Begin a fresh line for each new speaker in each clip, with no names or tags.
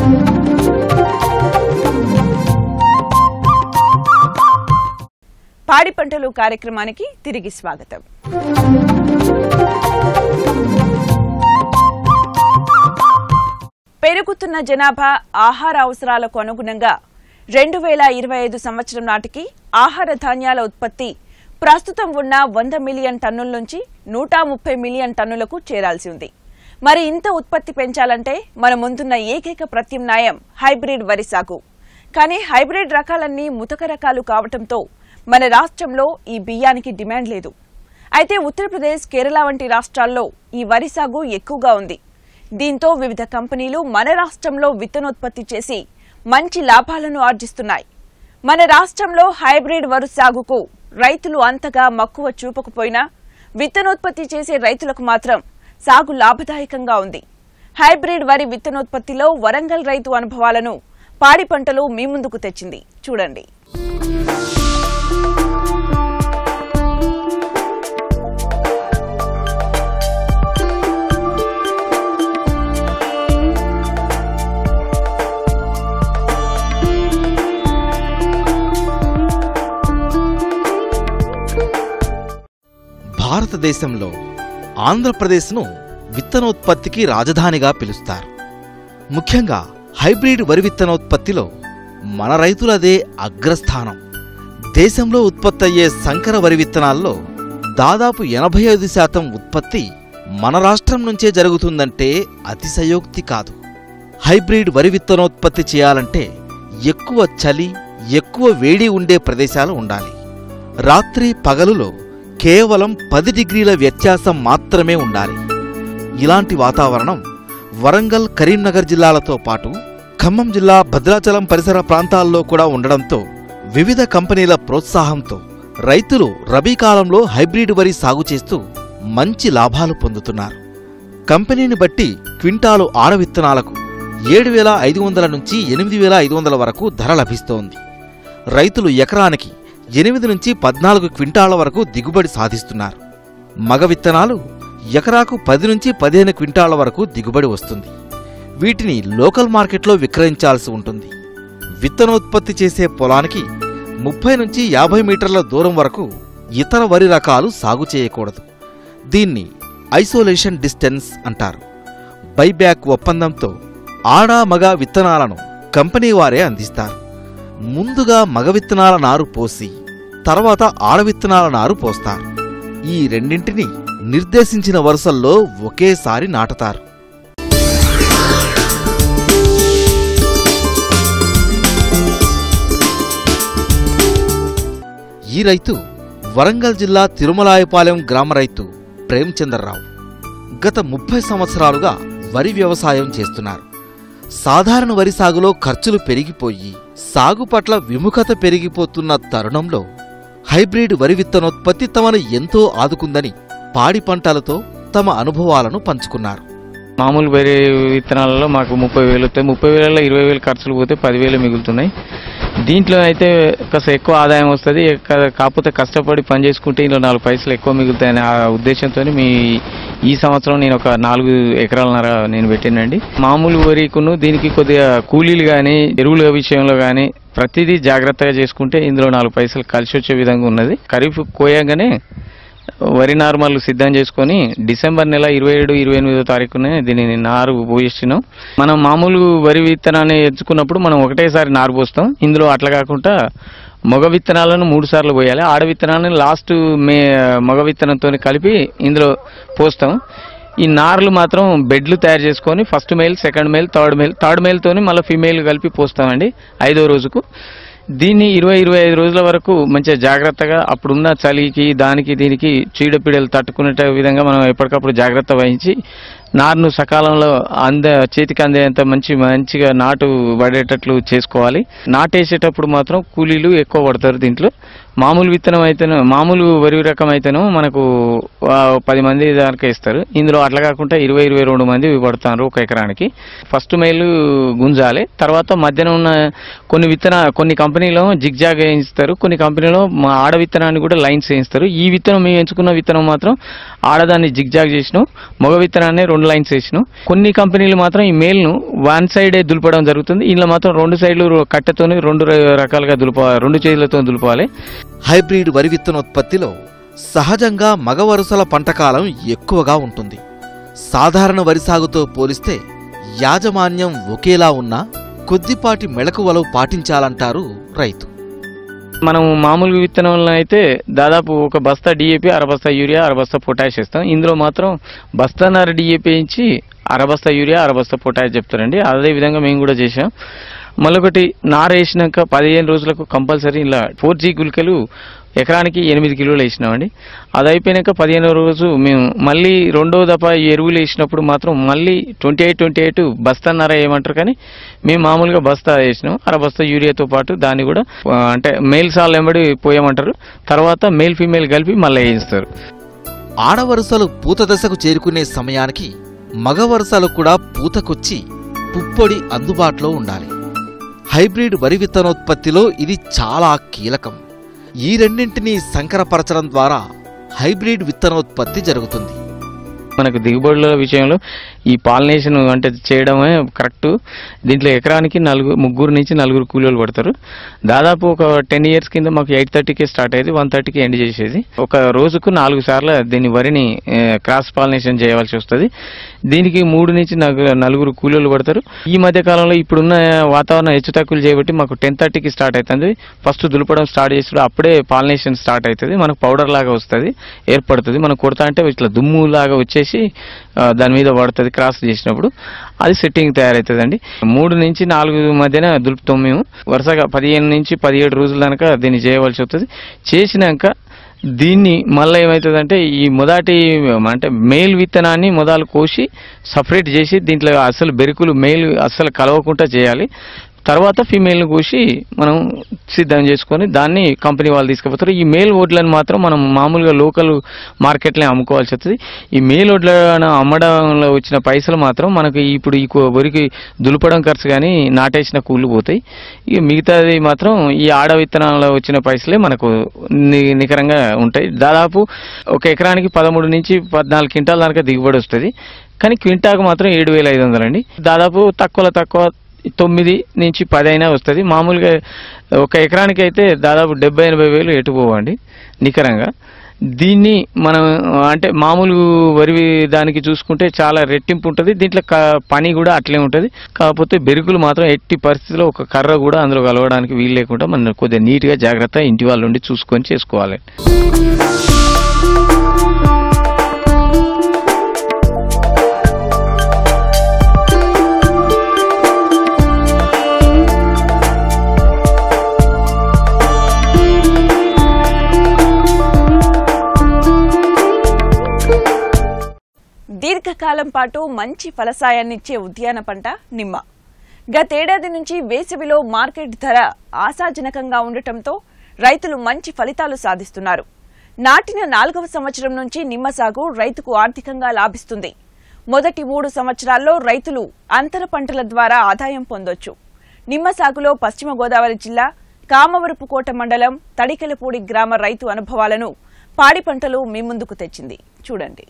పాడి పంటలు కార్యక్రమానికి తిరిగి స్వాగతం పెరుగుతున్న జనాభా ఆహార అవసరాలకు అనుగుణంగా రెండు వేల ఇరవై ఐదు సంవత్సరం నాటికి ఆహార ధాన్యాల ఉత్పత్తి ప్రస్తుతం ఉన్న వంద మిలియన్ టన్నుల నుంచి నూట ముప్పై మిలియన్ టన్నులకు చేరాల్సి ఉంది మరి ఇంత ఉత్పత్తి పెంచాలంటే మన ముందున్న ఏకైక ప్రత్యామ్నాయం హైబ్రిడ్ వరి సాగు కానీ హైబ్రిడ్ రకాలన్నీ ముతక రకాలు కావటంతో మన రాష్ట్రంలో ఈ బియ్యానికి డిమాండ్ లేదు అయితే ఉత్తరప్రదేశ్ కేరళ వంటి రాష్ట్రాల్లో ఈ వరి సాగు ఎక్కువగా ఉంది దీంతో వివిధ కంపెనీలు మన రాష్ట్రంలో విత్తనోత్పత్తి చేసి మంచి లాభాలను ఆర్జిస్తున్నాయి మన రాష్ట్రంలో హైబ్రిడ్ వరి సాగుకు రైతులు అంతగా మక్కువ చూపకపోయినా విత్తనోత్పత్తి చేసే రైతులకు మాత్రం సాగు లాభదాయకంగా ఉంది హైబ్రిడ్ వరి విత్తనోత్పత్తిలో వరంగల్ రైతు అనుభవాలను పాడి పంటలు మీ ముందుకు తెచ్చింది చూడండి
భారతదేశంలో ఆంధ్రప్రదేశ్ను విత్తనోత్పత్తికి రాజధానిగా పిలుస్తారు ముఖ్యంగా హైబ్రిడ్ వరి విత్తనోత్పత్తిలో మన రైతులదే అగ్రస్థానం దేశంలో ఉత్పత్తి అయ్యే సంకర వరి విత్తనాల్లో దాదాపు ఎనభై ఐదు శాతం ఉత్పత్తి మన రాష్ట్రం నుంచే జరుగుతుందంటే అతిశయోక్తి కాదు హైబ్రిడ్ వరి విత్తనోత్పత్తి చేయాలంటే ఎక్కువ చలి ఎక్కువ వేడి ఉండే ప్రదేశాలు ఉండాలి రాత్రి పగలులో కేవలం పది డిగ్రీల వ్యత్యాసం మాత్రమే ఉండాలి ఇలాంటి వాతావరణం వరంగల్ కరీంనగర్ జిల్లాలతో పాటు ఖమ్మం జిల్లా భద్రాచలం పరిసర ప్రాంతాల్లో కూడా ఉండడంతో వివిధ కంపెనీల ప్రోత్సాహంతో రైతులు రబీ కాలంలో హైబ్రిడ్ వరి సాగు చేస్తూ మంచి లాభాలు పొందుతున్నారు కంపెనీని బట్టి క్వింటాలు ఆడ విత్తనాలకు ఏడు వేల ఐదు వందల నుంచి ఎనిమిది వేల ఐదు వందల వరకు ధర లభిస్తోంది రైతులు ఎకరానికి ఎనిమిది నుంచి పద్నాలుగు క్వింటాళ్ల వరకు దిగుబడి సాధిస్తున్నారు మగ విత్తనాలు ఎకరాకు పది నుంచి పదిహేను క్వింటాళ్ల వరకు దిగుబడి వస్తుంది వీటిని లోకల్ మార్కెట్లో విక్రయించాల్సి ఉంటుంది విత్తనోత్పత్తి చేసే పొలానికి ముప్పై నుంచి యాభై మీటర్ల దూరం వరకు ఇతర వరి రకాలు సాగు చేయకూడదు దీన్ని ఐసోలేషన్ డిస్టెన్స్ అంటారు బైబ్యాక్ ఒప్పందంతో ఆడా మగ విత్తనాలను కంపెనీ వారే అందిస్తారు ముందుగా మగ విత్తనాల నారు పోసి తర్వాత ఆడ విత్తనాల నారు పోస్తారు ఈ రెండింటిని నిర్దేశించిన వరుసల్లో ఒకేసారి నాటతారు ఈ రైతు వరంగల్ జిల్లా తిరుమలాయపాలెం గ్రామ రైతు ప్రేమచంద్రరావు గత ముప్పై సంవత్సరాలుగా వరి వ్యవసాయం చేస్తున్నారు సాధారణ వరి సాగులో ఖర్చులు పెరిగిపోయి సాగు పట్ల విముఖత పెరిగిపోతున్న తరుణంలో హైబ్రిడ్ వరి విత్తనోత్పత్తి తమను ఎంతో ఆదుకుందని పాడి పంటలతో తమ అనుభవాలను పంచుకున్నారు
మామూలు వేరే విత్తనాలలో మాకు ముప్పై వేలు వస్తాయి ముప్పై వేలలో ఇరవై వేలు ఖర్చులు పోతే పదివేలు మిగులుతున్నాయి దీంట్లో అయితే కాస్త ఎక్కువ ఆదాయం వస్తుంది క- కాకపోతే కష్టపడి పని చేసుకుంటే ఇందులో నాలుగు పైసలు ఎక్కువ మిగులుతాయనే ఆ ఉద్దేశంతో మీ ఈ సంవత్సరం నేను ఒక నాలుగు ఎకరాలన్నర నేను పెట్టానండి మామూలు వరికును దీనికి కొద్దిగా కూలీలు కానీ ఎరువుల విషయంలో కానీ ప్రతిదీ జాగ్రత్తగా చేసుకుంటే ఇందులో నాలుగు పైసలు కలిసి వచ్చే విధంగా ఉన్నది ఖరీఫ్ కోయంగానే వరి నార్మల్ సిద్ధం చేసుకొని డిసెంబర్ నెల ఇరవై ఏడు ఇరవై ఎనిమిదో తారీఖునే దీనిని నారు పోయిస్తున్నాం మనం మామూలు వరి విత్తనాన్ని ఎంచుకున్నప్పుడు మనం ఒకటేసారి నారు పోస్తాం ఇందులో అట్లా కాకుండా మగ విత్తనాలను మూడు సార్లు పోయాలి ఆడ విత్తనాలను లాస్ట్ మే మగ విత్తనంతో కలిపి ఇందులో పోస్తాం ఈ నార్లు మాత్రం బెడ్లు తయారు చేసుకొని first male second male third male third మేల్తోని మళ్ళీ ఫీమేల్ కలిపి పోస్తామండి ఐదో రోజుకు దీన్ని ఇరవై ఇరవై ఐదు రోజుల వరకు మంచిగా జాగ్రత్తగా అప్పుడున్న చలికి దానికి దీనికి చీడపీడలు తట్టుకునే విధంగా మనం ఎప్పటికప్పుడు జాగ్రత్త వహించి నారును సకాలంలో అంద చేతికి అందేంత మంచి మంచిగా నాటు పడేటట్లు చేసుకోవాలి నాటేసేటప్పుడు మాత్రం కూలీలు ఎక్కువ పడతారు దీంట్లో మామూలు విత్తనం అయితేనో మామూలు వరి రకం అయితేనో మనకు ఆ, పది మంది దాకా ఇస్తారు ఇందులో అట్లా కాకుండా ఇరవై ఇరవై రెండు మంది పడుతున్నారు ఒక ఎకరానికి ఫస్ట్ మైలు గుంజాలి తర్వాత మధ్యన ఉన్న కొన్ని విత్తన కొన్ని కంపెనీలో జిగ్జాగ్ వేయిస్తారు కొన్ని కంపెనీలో మా ఆడ విత్తనాన్ని కూడా లైన్స్ వేయిస్తారు ఈ విత్తనం మేము ఎంచుకున్న విత్తనం మాత్రం ఆడదాన్ని జిగ్జాగ్ చేసినాం మగ విత్తనాన్ని రెండు లైన్స్ వేసినాం కొన్ని కంపెనీలు మాత్రం ఈ మేల్ను వన్ సైడే దులపడం జరుగుతుంది ఇందులో మాత్రం రెండు సైడ్లు కట్టెతోని రెండు ర- రకాలుగా దులప రెండు చేతులతో దులపాలి
హైబ్రిడ్ వరి విత్తనోత్పత్తిలో సహజంగా మగ వరుసల పంటకాలం ఎక్కువగా ఉంటుంది సాధారణ వరి సాగుతో పోలిస్తే యాజమాన్యం ఒకేలా ఉన్నా కొద్దిపాటి మెళకువలు పాటించాలంటారు రైతు
మనం మామూలు విత్తనంలో అయితే దాదాపు ఒక బస్తా డిఏపి అరబస్తా యూరియా అరబస్తా పొటాష్ ఇస్తాం ఇందులో మాత్రం బస్తాన్నర డిఏపి ఇచ్చి అరబస్తా యూరియా అరబస్తా పొటాష్ చెప్తారండి అదే విధంగా మేము కూడా చేసాం మళ్ళొకటి నార వేసినాక పదిహేను రోజులకు కంపల్సరీ ఇలా ఫోర్ జీ గుళికలు ఎకరానికి ఎనిమిది కిలోలు వేసినామండి అది అయిపోయినాక పదిహేనో రోజు మేము మళ్ళీ రెండో దఫా ఈ ఎరువులు వేసినప్పుడు మాత్రం మళ్ళీ ట్వంటీ ఎయిట్ ట్వంటీ ఎయిట్ బస్తాన్నర వేయమంటారు కానీ మేము మామూలుగా బస్తా వేసినాం అర బస్తా యూరియాతో పాటు దాన్ని కూడా ఆ, అంటే మేల్ సాల్ వెంబడి పోయమంటారు తర్వాత మేల్ ఫీమేల్ కలిపి మళ్ళీ వేయిస్తారు
ఆడవరుసలు పూత దశకు చేరుకునే సమయానికి మగ వరుసలు కూడా పూతకొచ్చి పుప్పొడి అందుబాటులో ఉండాలి హైబ్రిడ్ వరి విత్తనోత్పత్తిలో ఇది చాలా కీలకం ఈ రెండింటినీ సంకరపరచడం ద్వారా హైబ్రిడ్ విత్తనోత్పత్తి జరుగుతుంది
మనకు దిగుబడుల విషయంలో ఈ పాలినేషన్ అంటే చేయడమే కరెక్ట్ దీంట్లో ఎకరానికి నలుగురు ముగ్గురు నుంచి నలుగురు కూలీలు పడతారు దాదాపు ఒక టెన్ ఇయర్స్ కింద మాకు ఎయిట్ థర్టీకి స్టార్ట్ అయ్యేది వన్ థర్టీకి ఎండ్ చేసేది ఒక రోజుకు నాలుగు సార్లు దీని వరిని ఏ, క్రాస్ పాలినేషన్ చేయవలసి వస్తుంది దీనికి మూడు నుంచి నలుగు- నలుగురు కూలీలు పడతారు ఈ మధ్య కాలంలో ఇప్పుడున్న వాతావరణ హెచ్చు తక్కువలు చేయబట్టి మాకు టెన్ థర్టీకి స్టార్ట్ అవుతుంది ఫస్ట్ దులపడం స్టార్ట్ చేసినప్పుడు అప్పుడే పాలినేషన్ స్టార్ట్ అవుతుంది మనకు పౌడర్ లాగా వస్తుంది ఏర్పడుతుంది మనం కొడతా అంటే ఇట్లా దుమ్ము లాగా వచ్చేసి ఆ, దాని మీద పడుతుంది క్రాస్ చేసినప్పుడు అది సెట్టింగ్ తయారవుతుందండి మూడు నుంచి నాలుగు మధ్యన దులుపుతాం మేము వరుసగా పదిహేను నుంచి పదిహేడు రోజుల దాకా దీన్ని చేయవలసి వస్తుంది చేసినాక దీన్ని మళ్ళీ ఏమవుతుందంటే ఈ మొదటి అంటే మేల్ విత్తనాన్ని మొదలు కోసి సపరేట్ చేసి దీంట్లో అసలు బెరుకులు మేల్ అస్సలు కలవకుండా చేయాలి తర్వాత ఫీమేల్ని కోసి మనం సిద్ధం చేసుకొని దాన్ని కంపెనీ వాళ్ళు తీసుకుపోతారు ఈ మేల్ వడ్లను మాత్రం మనం మామూలుగా లోకల్ మార్కెట్లో అమ్ముకోవాల్సి వస్తుంది ఈ మేల్ వడ్లను అమ్మడంలో వచ్చిన పైసలు మాత్రం మనకు ఇప్పుడు ఈ కో- వరికి దులపడం ఖర్చు కానీ నాటేసిన కూళ్ళు పోతాయి ఇక మిగతాది మాత్రం ఈ ఆడ విత్తనాల్లో వచ్చిన పైసలే మనకు ని- నికరంగా ఉంటాయి దాదాపు ఒక ఎకరానికి పదమూడు నుంచి పద్నాలుగు క్వింటాల దాకా దిగుబడి వస్తుంది కానీ క్వింటాకు మాత్రం ఏడు వేల ఐదు వందలండి దాదాపు తక్కువలో తక్కువ తొమ్మిది నుంచి పది అయినా వస్తుంది మామూలుగా ఒక ఎకరానికి అయితే దాదాపు డెబ్బై ఎనభై వేలు ఎటు పోవండి నికరంగా దీన్ని మనం అంటే మామూలు వరి దానికి చూసుకుంటే చాలా రెట్టింపు ఉంటుంది దీంట్లో క- పని కూడా అట్లే ఉంటుంది కాకపోతే బెరుకులు మాత్రం ఎట్టి పరిస్థితిలో ఒక కర్ర కూడా అందులో కలవడానికి వీలు లేకుండా మనం కొద్దిగా నీట్గా జాగ్రత్త ఇంటి వాళ్ళ నుండి చూసుకొని చేసుకోవాలి
దీర్ఘకాలం పాటు మంచి ఫలసాయాన్నిచ్చే ఉద్యాన పంట నిమ్మ గతేడాది నుంచి వేసవిలో మార్కెట్ ధర ఆశాజనకంగా ఉండటంతో రైతులు మంచి ఫలితాలు సాధిస్తున్నారు నాటిన నాలుగవ సంవత్సరం నుంచి నిమ్మ సాగు రైతుకు ఆర్థికంగా లాభిస్తుంది మొదటి మూడు సంవత్సరాల్లో రైతులు అంతర పంటల ద్వారా ఆదాయం పొందొచ్చు నిమ్మ సాగులో పశ్చిమ గోదావరి జిల్లా కామవరపుకోట మండలం తడికెలపూడి గ్రామ రైతు అనుభవాలను పాడి పంటలు మీ ముందుకు తెచ్చింది చూడండి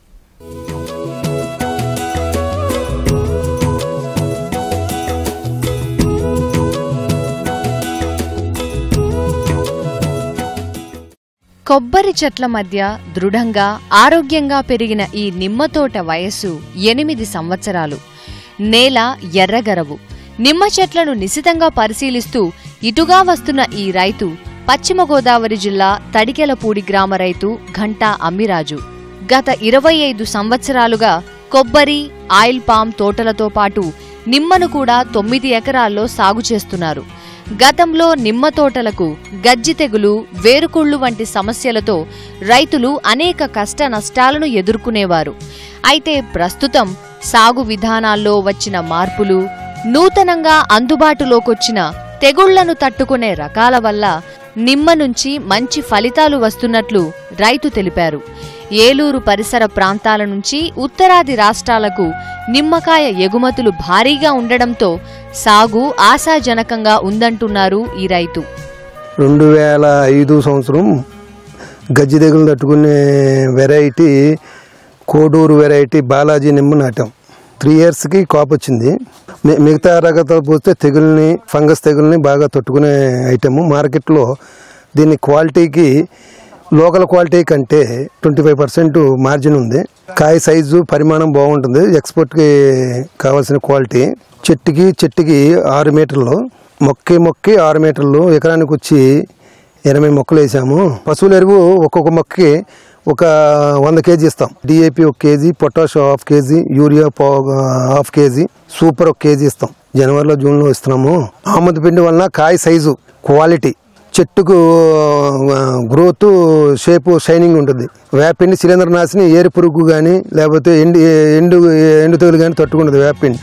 కొబ్బరి చెట్ల మధ్య దృఢంగా ఆరోగ్యంగా పెరిగిన ఈ నిమ్మ తోట వయస్సు ఎనిమిది సంవత్సరాలు నేల ఎర్రగరవు నిమ్మ చెట్లను నిశితంగా పరిశీలిస్తూ ఇటుగా వస్తున్న ఈ రైతు పశ్చిమ గోదావరి జిల్లా తడికెలపూడి గ్రామ రైతు ఘంటా అమ్మిరాజు గత ఇరవై ఐదు సంవత్సరాలుగా కొబ్బరి ఆయిల్ పామ్ తోటలతో పాటు నిమ్మను కూడా తొమ్మిది ఎకరాల్లో సాగు చేస్తున్నారు గతంలో నిమ్మ తోటలకు గజ్జి తెగులు వేరుకుళ్ళు వంటి సమస్యలతో రైతులు అనేక కష్ట నష్టాలను ఎదుర్కొనేవారు అయితే ప్రస్తుతం సాగు విధానాల్లో వచ్చిన మార్పులు నూతనంగా అందుబాటులోకొచ్చిన తెగుళ్లను తట్టుకునే రకాల వల్ల నిమ్మ నుంచి మంచి ఫలితాలు వస్తున్నట్లు రైతు తెలిపారు ఏలూరు పరిసర ప్రాంతాల నుంచి ఉత్తరాది రాష్ట్రాలకు నిమ్మకాయ ఎగుమతులు భారీగా ఉండడంతో సాగు ఆశాజనకంగా ఉందంటున్నారు ఈ రైతు
రెండు వేల ఐదు సంవత్సరం గజ్జి తెగులు తట్టుకునే వెరైటీ కోడూరు వెరైటీ బాలాజీ నిమ్మ నాటాం త్రీ ఇయర్స్కి కాపు వచ్చింది మి- మిగతా రకాలతో పోస్తే తెగుల్ని ఫంగస్ తెగుల్ని బాగా తట్టుకునే ఐటమ్ మార్కెట్లో దీని క్వాలిటీకి లోకల్ క్వాలిటీ కంటే ట్వంటీ ఫైవ్ పర్సెంట్ మార్జిన్ ఉంది కాయ సైజు పరిమాణం బాగుంటుంది ఎక్స్పోర్ట్కి కావాల్సిన క్వాలిటీ చెట్టుకి చెట్టుకి ఆరు మీటర్లు మొక్కి మొక్కి ఆరు మీటర్లు ఎకరానికి వచ్చి ఎనభై మొక్కలు వేసాము పశువుల ఎరువు ఒక్కొక్క మొక్కకి ఒక వంద కేజీ ఇస్తాం డిఏపి ఒక KG potash half KG urea పా- హాఫ్ కేజీ సూపర్ ఒక కేజీ ఇస్తాం జనవరిలో జూన్లో ఇస్తున్నాము ఆముద పిండి వలన కాయ సైజు క్వాలిటీ చెట్టుకు గ్రోత్ షేపు షైనింగ్ ఉంటుంది వేపిండి సిలిండర్ నాశని ఏరు పురుగు కానీ లేకపోతే ఎండు ఎండు ఎండు తెగులు కానీ తట్టుకుంటుంది వేపిండి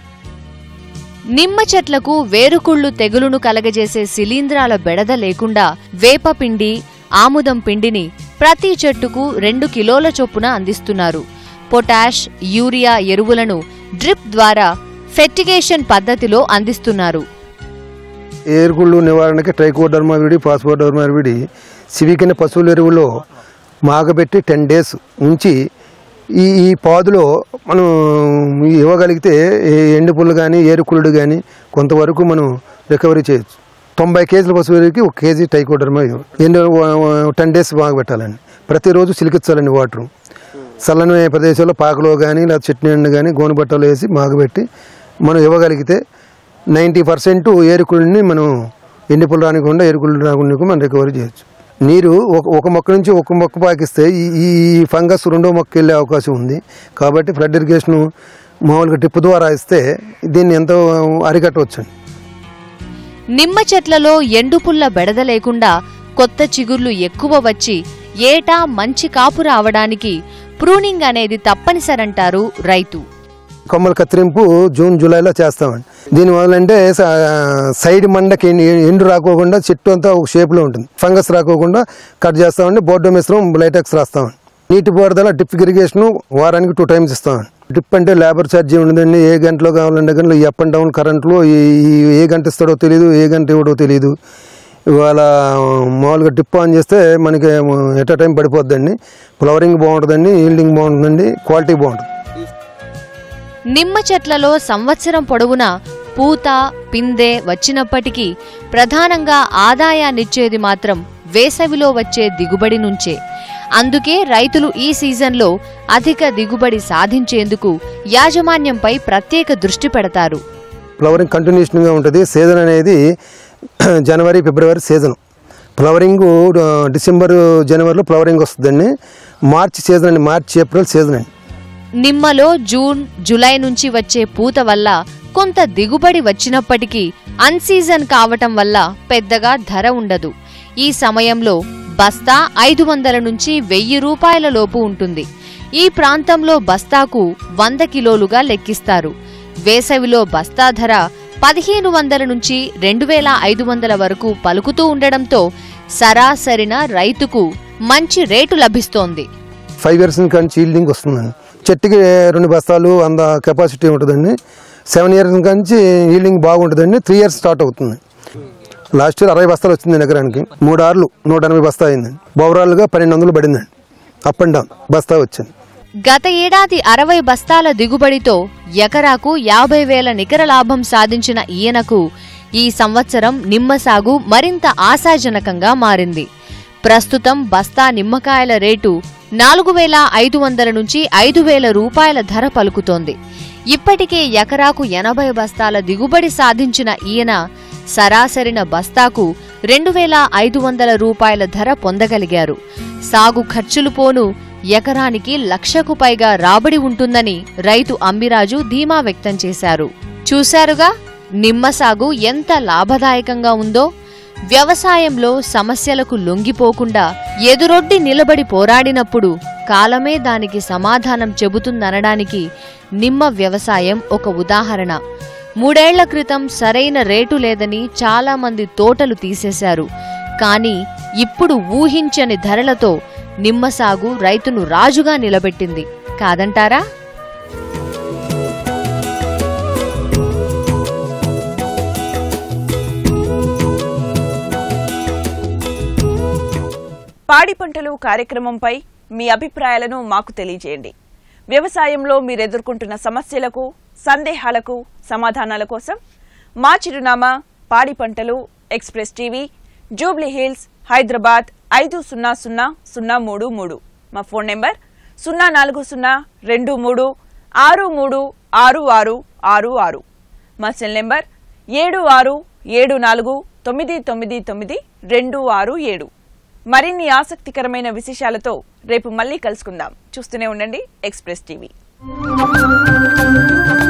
నిమ్మ చెట్లకు వేరుకుళ్ళు తెగులును కలగజేసే శిలీంధ్రాల బెడద లేకుండా వేపపిండి ఆముదం పిండిని ప్రతి చెట్టుకు రెండు కిలోల చొప్పున అందిస్తున్నారు పొటాష్ యూరియా ఎరువులను డ్రిప్ ద్వారా ఫెర్టిగేషన్ పద్ధతిలో అందిస్తున్నారు
ఏరుగుళ్ళు నివారణకి ట్రైకోడర్మా విడి ఫాస్ఫోడర్మా విడి సివికిన పశువుల ఎరువులో మాగబెట్టి టెన్ డేస్ ఉంచి ఈ ఈ పాదులో మనం ఇవ్వగలిగితే ఏ ఎండు పుల్లు కానీ ఏరుకుళ్ళు కానీ కొంతవరకు మనం రికవరీ చేయొచ్చు తొంభై కేజీల పశువు ఎరువుకి ఒక కేజీ టైకోడర్మా ఎన్ని టెన్ డేస్ బాగా పెట్టాలండి ప్రతిరోజు చిలికించాలండి వాటర్ చల్లని ప్రదేశంలో పాకలో కానీ లేదా చట్నీ ఎండు కానీ గోనుబట్టలో వేసి మాగబెట్టి మనం ఇవ్వగలిగితే నైంటీ పర్సెంట్ ఏరుకుళ్ళని మనం ఎండిపులు రానికుండా ఏరుకుళ్ళు రాకుండా మనం రికవరీ చేయొచ్చు నీరు ఒక ఒక మొక్క నుంచి ఒక మొక్క పాకిస్తే ఈ ఈ ఫంగస్ రెండో మొక్క వెళ్ళే అవకాశం ఉంది కాబట్టి ఫ్లడ్ ఇరిగేషన్ మామూలుగా టిప్పు ద్వారా ఇస్తే దీన్ని ఎంతో అరికట్టవచ్చు
నిమ్మ చెట్లలో ఎండుపుల్ల బెడద లేకుండా కొత్త చిగుర్లు ఎక్కువ వచ్చి ఏటా మంచి కాపు రావడానికి ప్రూనింగ్ అనేది తప్పనిసరంటారు రైతు
కొమ్మల కత్తిరింపు జూన్ జూలైలో చేస్తామండి దీని వల్లంటే స- సైడ్ మండకి ఎండు- ఎండు రాకోకుండా చెట్టు అంతా ఒక షేప్లో ఉంటుంది ఫంగస్ రాకోకుండా కట్ చేస్తామండి బోర్డో మిశ్రం లైటెక్స్ రాస్తామండి నీటి పారుదల డ్రిప్ ఇరిగేషన్ వారానికి టూ టైమ్స్ ఇస్తామండి డ్రిప్ అంటే లేబర్ ఛార్జీ ఉండదండి ఏ గంటలో కావాలంటే గంటలో ఈ అప్ అండ్ డౌన్ కరెంట్లో ఏ గంట ఇస్తాడో తెలియదు ఏ గంట ఇవ్వడో తెలియదు ఇవాళ మామూలుగా డ్రిప్ ఆన్ చేస్తే మనకి ఎట్ టైం పడిపోద్దండి ఫ్లవరింగ్ బాగుంటుందండి ఈల్డింగ్ బాగుంటుందండి క్వాలిటీ బాగుంటుంది
నిమ్మ చెట్లలో సంవత్సరం పొడవునా పూత పిందె వచ్చినప్పటికీ ప్రధానంగా ఆదాయాన్నిచ్చేది మాత్రం వేసవిలో వచ్చే దిగుబడి నుంచే అందుకే రైతులు ఈ సీజన్లో అధిక దిగుబడి సాధించేందుకు యాజమాన్యంపై ప్రత్యేక దృష్టి పెడతారు
ఫ్లవరింగ్ కంటిన్యూషన్గా ఉంటుంది సీజన్ అనేది జనవరి ఫిబ్రవరి సీజన్ ఫ్లవరింగ్ ఆ, డిసెంబర్ జనవరిలో ఫ్లవరింగ్ వస్తుందండి మార్చి సీజన్ అండి మార్చి ఏప్రిల్ సీజన్ అండి
నిమ్మలో జూన్ జులై నుంచి వచ్చే పూత వల్ల కొంత దిగుబడి వచ్చినప్పటికీ అన్సీజన్ కావటం వల్ల పెద్దగా ధర ఉండదు ఈ సమయంలో బస్తా ఐదు వందల నుంచి వెయ్యి రూపాయల లోపు ఉంటుంది ఈ ప్రాంతంలో బస్తాకు వంద కిలోలుగా లెక్కిస్తారు వేసవిలో బస్తా ధర పదిహేను వందల నుంచి రెండు వేల ఐదు వందల వరకు పలుకుతూ ఉండడంతో సరాసరిన రైతుకు మంచి రేటు లభిస్తోంది
ఫైవ్ ఇయర్స్ కానీ చీల్డింగ్ వస్తుందండి చెట్టుకి రెండు బస్తాలు అంద కెపాసిటీ ఉంటుందండి సెవెన్ ఇయర్స్ నుంచి హీల్డింగ్ బాగుంటుందండి త్రీ ఇయర్స్ స్టార్ట్ అవుతుంది లాస్ట్ ఇయర్ అరవై బస్తాలు వచ్చింది ఎకరానికి మూడు ఆర్లు నూట ఎనభై బస్తా అయిందండి ఓవరాల్గా పన్నెండు వందలు పడిందండి అప్ అండ్ డౌన్ బస్తా వచ్చింది
గత ఏడాది అరవై బస్తాల దిగుబడితో ఎకరాకు యాభై వేల నికర లాభం సాధించిన ఈయనకు ఈ సంవత్సరం నిమ్మ సాగు మరింత ఆశాజనకంగా మారింది ప్రస్తుతం బస్తా నిమ్మకాయల రేటు నాలుగు వేల ఐదు వందల నుంచి ఐదు వేల రూపాయల ధర పలుకుతోంది ఇప్పటికే ఎకరాకు ఎనభై బస్తాల దిగుబడి సాధించిన ఈయన సరాసరిన బస్తాకు రెండు వేల ఐదు వందల రూపాయల ధర పొందగలిగారు సాగు ఖర్చులు పోను ఎకరానికి లక్షకు పైగా రాబడి ఉంటుందని రైతు అంబిరాజు ధీమా వ్యక్తం చేశారు చూశారుగా నిమ్మ సాగు ఎంత లాభదాయకంగా ఉందో వ్యవసాయంలో సమస్యలకు లొంగిపోకుండా ఎదురొడ్డి నిలబడి పోరాడినప్పుడు కాలమే దానికి సమాధానం చెబుతుందనడానికి నిమ్మ వ్యవసాయం ఒక ఉదాహరణ మూడేళ్ల క్రితం సరైన రేటు లేదని చాలా మంది తోటలు తీసేశారు కానీ ఇప్పుడు ఊహించని ధరలతో నిమ్మ సాగు రైతును రాజుగా నిలబెట్టింది కాదంటారా
పాడి పంటలు కార్యక్రమంపై మీ అభిప్రాయాలను మాకు తెలియజేయండి వ్యవసాయంలో మీరు ఎదుర్కొంటున్న సమస్యలకు సందేహాలకు సమాధానాల కోసం మా చిరునామా పాడి పంటలు Express TV Jubilee Hills Hyderabad ఐదు సున్నా సున్నా సున్నా మూడు మూడు మా ఫోన్ నెంబర్ సున్నా నాలుగు సున్నా రెండు మూడు ఆరు మూడు ఆరు ఆరు ఆరు ఆరు మా సెల్ నెంబర్ ఏడు ఆరు ఏడు నాలుగు తొమ్మిది తొమ్మిది తొమ్మిది రెండు ఆరు ఏడు మరిన్ని ఆసక్తికరమైన విశేషాలతో రేపు మళ్ళీ కలుసుకుందాం చూస్తూనే ఉండండి ఎక్స్ప్రెస్ టీవీ